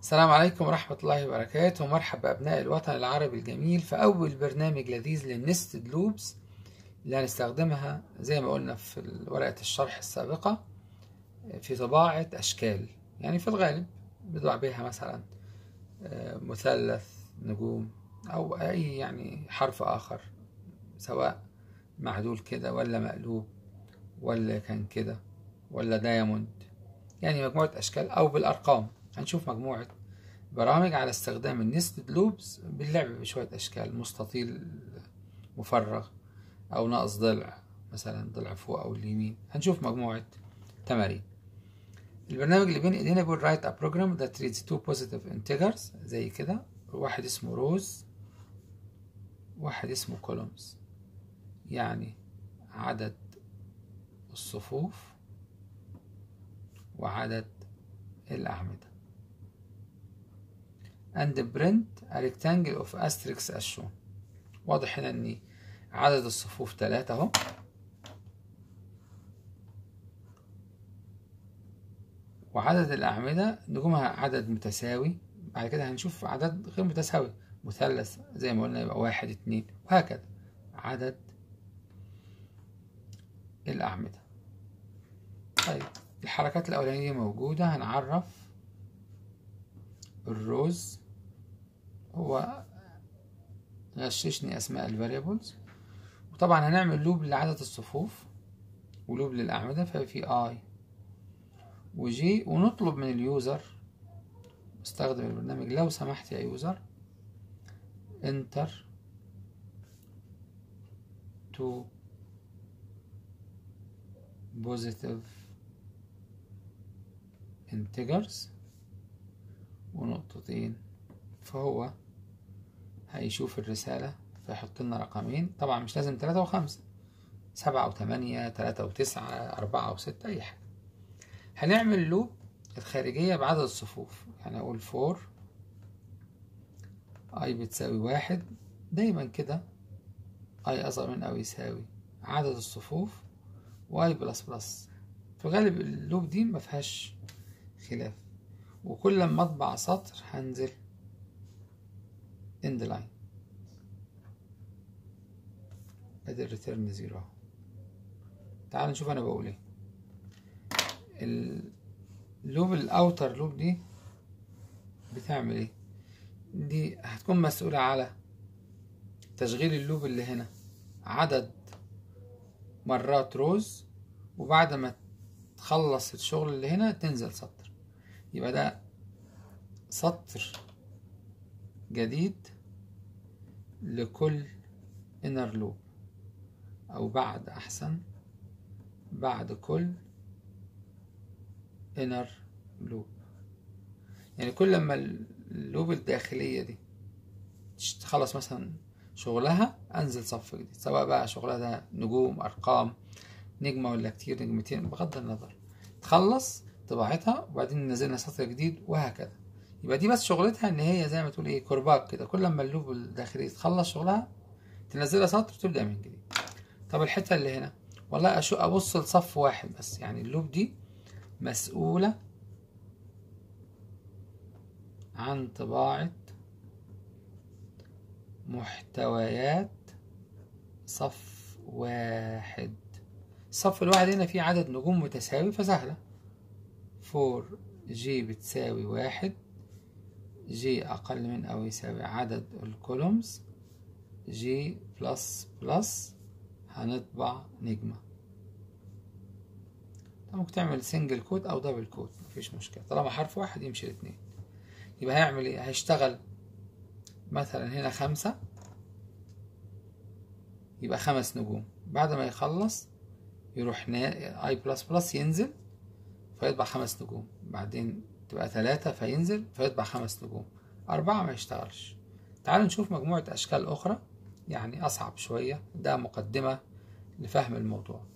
السلام عليكم ورحمة الله وبركاته مرحبا بأبناء الوطن العربي الجميل في أول برنامج لذيذ للنستد لوبس اللي هنستخدمها زي ما قلنا في ورقة الشرح السابقة في طباعة أشكال يعني في الغالب بيطبع بيها مثلا مثلث نجوم أو أي يعني حرف آخر سواء معدول كده ولا مقلوب ولا كان كده ولا دايموند يعني مجموعة أشكال أو بالأرقام هنشوف مجموعة برامج على استخدام النستد لوبس باللعب بشوية أشكال مستطيل مفرغ أو ناقص ضلع مثلا ضلع فوق أو اليمين هنشوف مجموعة تمارين البرنامج اللي بين ايدينا بيقول write a program that reads two positive integers زي كده واحد اسمه روز واحد اسمه columns يعني عدد الصفوف وعدد الأعمدة and print a rectangle of asterisk as shown واضح هنا ان عدد الصفوف تلاتة اهو وعدد الأعمدة نجومها عدد متساوي بعد كده هنشوف عدد غير متساوي مثلث زي ما قلنا يبقى واحد اتنين وهكذا عدد الأعمدة طيب الحركات الأولانية موجودة هنعرف الروز هو غششني أسماء الفاريبلز وطبعا هنعمل لوب لعدد الصفوف ولوب للأعمدة ففي آي وجي ونطلب من اليوزر مستخدم البرنامج لو سمحت يا يوزر انتر تو positive integers ونقطتين فهو هيشوف الرسالة فيحط لنا رقمين طبعا مش لازم تلاتة وخمسة سبعة وتمانية تلاتة وتسعة أربعة وستة أي حاجة هنعمل لوب الخارجية بعدد الصفوف يعني أقول فور أي بتساوي واحد دايما كده أي أصغر من أو يساوي عدد الصفوف واي بلس بلس في غالب اللوب دي مفيهاش خلاف وكل لما اطبع سطر هنزل اند لاين ادي الريتيرن زيرو اهو تعال نشوف انا بقول ايه اللوب الاوتر لوب دي بتعمل ايه دي هتكون مسؤولة على تشغيل اللوب اللي هنا عدد مرات روز وبعد ما تخلص الشغل اللي هنا تنزل سطر يبقى ده سطر جديد لكل inner loop أو بعد أحسن بعد كل inner loop يعني كل لما اللوب الداخلية دي تخلص مثلا شغلها انزل صف جديد سواء بقى شغلها ده نجوم ارقام نجمه ولا كتير نجمتين بغض النظر تخلص طباعتها وبعدين نزلنا سطر جديد وهكذا يبقى دي بس شغلتها ان هي زي ما تقول ايه كرباج كده كل لما اللوب الداخلي تخلص شغلها تنزلها سطر تبدا من جديد طب الحته اللي هنا والله أشو ابص لصف واحد بس يعني اللوب دي مسؤوله عن طباعه محتويات صف واحد الصف الواحد هنا فيه عدد نجوم متساوي فسهلة فور جي بتساوي واحد جي أقل من أو يساوي عدد الكولومز جي بلس بلس هنطبع نجمة ممكن تعمل سنجل كود أو دبل كود مفيش مشكلة طالما حرف واحد يمشي الاتنين يبقى هيعمل ايه هيشتغل مثلا هنا خمسة يبقى خمس نجوم بعد ما يخلص يروح اي بلس بلس ينزل فيطبع خمس نجوم بعدين تبقى ثلاثة فينزل فيطبع خمس نجوم أربعة ما يشتغلش تعالوا نشوف مجموعة أشكال أخرى يعني أصعب شوية ده مقدمة لفهم الموضوع